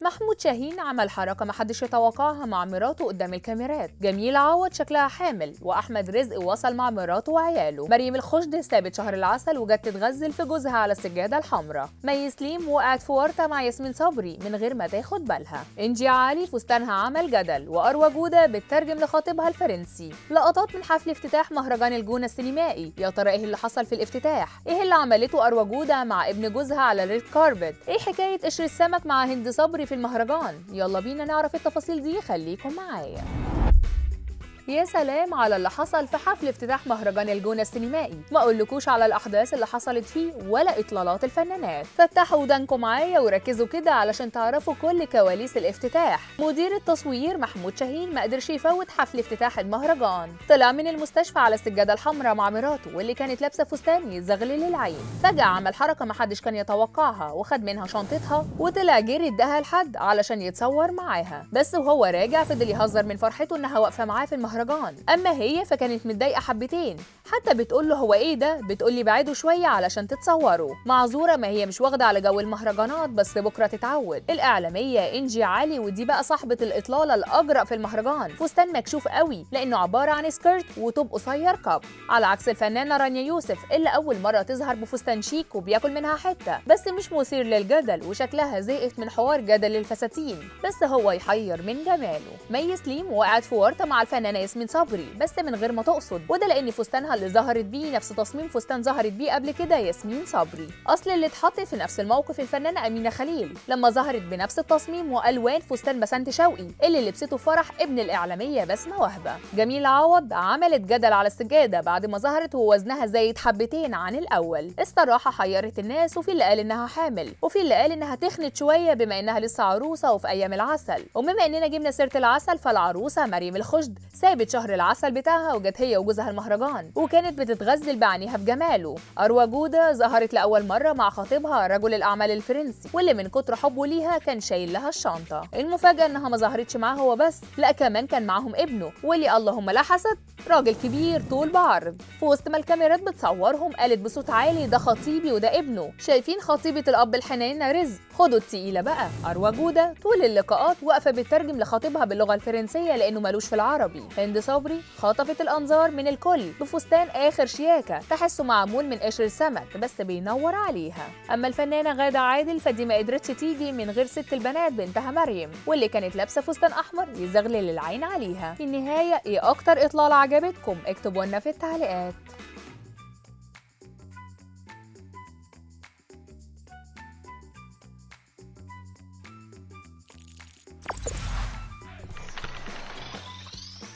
محمود شاهين عمل حركة محدش يتوقعها مع مراته قدام الكاميرات جميل عوض شكلها حامل وأحمد رزق وصل مع مراته وعياله مريم الخشد سابت شهر العسل وجت تتغزل في جوزها على السجادة الحمراء مي سليم وقعت في ورطة مع ياسمين صبري من غير ما تاخد بالها إنجي علي فستانها عمل جدل وأروى جودة بتترجم لخطيبها الفرنسي لقطات من حفل افتتاح مهرجان الجونة السينمائي يا ترى ايه اللي حصل في الافتتاح ايه اللي عملته أروى جودة مع ابن جوزها على الريد كاربت ايه حكاية قشر السمك مع هند صبري في المهرجان يلا بينا نعرف التفاصيل دي خليكم معايا يا سلام على اللي حصل في حفل افتتاح مهرجان الجونة السينمائي ما اقولكوش على الاحداث اللي حصلت فيه ولا اطلالات الفنانات فتحوا ودانكم معايا وركزوا كده علشان تعرفوا كل كواليس الافتتاح مدير التصوير محمود شاهين ما قدرش يفوت حفل افتتاح المهرجان طلع من المستشفى على السجادة الحمراء مع مراته واللي كانت لابسة فستان يزغلل العين فجأة عمل حركة محدش كان يتوقعها وخد منها شنطتها وطلع جري اداها لحد علشان يتصور معاها بس وهو راجع فضل يهزر من فرحته انها واقفة معاه في المهرجان المهرجان اما هي فكانت متضايقه حبتين حتى بتقول له هو ايه ده بتقول لي بعيدوا شويه علشان تتصوروا معذوره ما هي مش واخده على جو المهرجانات بس بكره تتعود الاعلاميه انجي علي ودي بقى صاحبه الاطلاله الاجرأ في المهرجان فستان مكشوف قوي لانه عباره عن سكيرت وتوب قصير كاب على عكس الفنانه رانيا يوسف اللي اول مره تظهر بفستان شيك وبياكل منها حته بس مش مثير للجدل وشكلها زهقت من حوار جدل الفساتين بس هو يحير من جماله مي سليم وقعت في ورطه مع الفنانه ياسمين صبري بس من غير ما تقصد وده لان فستانها اللي ظهرت بيه نفس تصميم فستان ظهرت بيه قبل كده ياسمين صبري اصل اللي اتحط في نفس الموقف الفنانه امينه خليل لما ظهرت بنفس التصميم والوان فستان بسنت شوقي اللي لبسته في فرح ابن الاعلاميه بسمه وهبه جميل عوض عملت جدل على السجاده بعد ما ظهرت ووزنها زايد حبتين عن الاول الصراحه حيرت الناس وفي اللي قال انها حامل وفي اللي قال انها تخنت شويه بما انها لسه عروسه وفي ايام العسل وبما اننا جبنا سيره العسل فالعروسه مريم الخشد سابت شهر العسل بتاعها وجت هي وجوزها المهرجان وكانت بتتغزل بعينيها في جماله أروى جودة ظهرت لأول مرة مع خطيبها رجل الأعمال الفرنسي واللي من كتر حبه ليها كان شايل لها الشنطة المفاجأة إنها ما ظهرتش معاه هو بس لا كمان كان معاهم ابنه واللي اللهم لا حسد راجل كبير طول بعرض في وسط ما الكاميرات بتصورهم قالت بصوت عالي ده خطيبي وده ابنه شايفين خطيبة الأب الحنين رزق خدوا التقيلة بقى أروى جودة طول اللقاءات واقفة بتترجم لخطيبها باللغة الفرنسية لأنه ملوش في العربي هند صبري خطفت الأنظار من الكل بفستان آخر شياكة تحسه معمول من قشر السمك بس بينور عليها أما الفنانة غادة عادل فدي ما قدرتش تيجي من غير ست البنات بنتها مريم واللي كانت لابسة فستان أحمر يزغلل العين عليها في النهاية إيه أكتر إطلالة عجبتكم اكتبوا لنا في التعليقات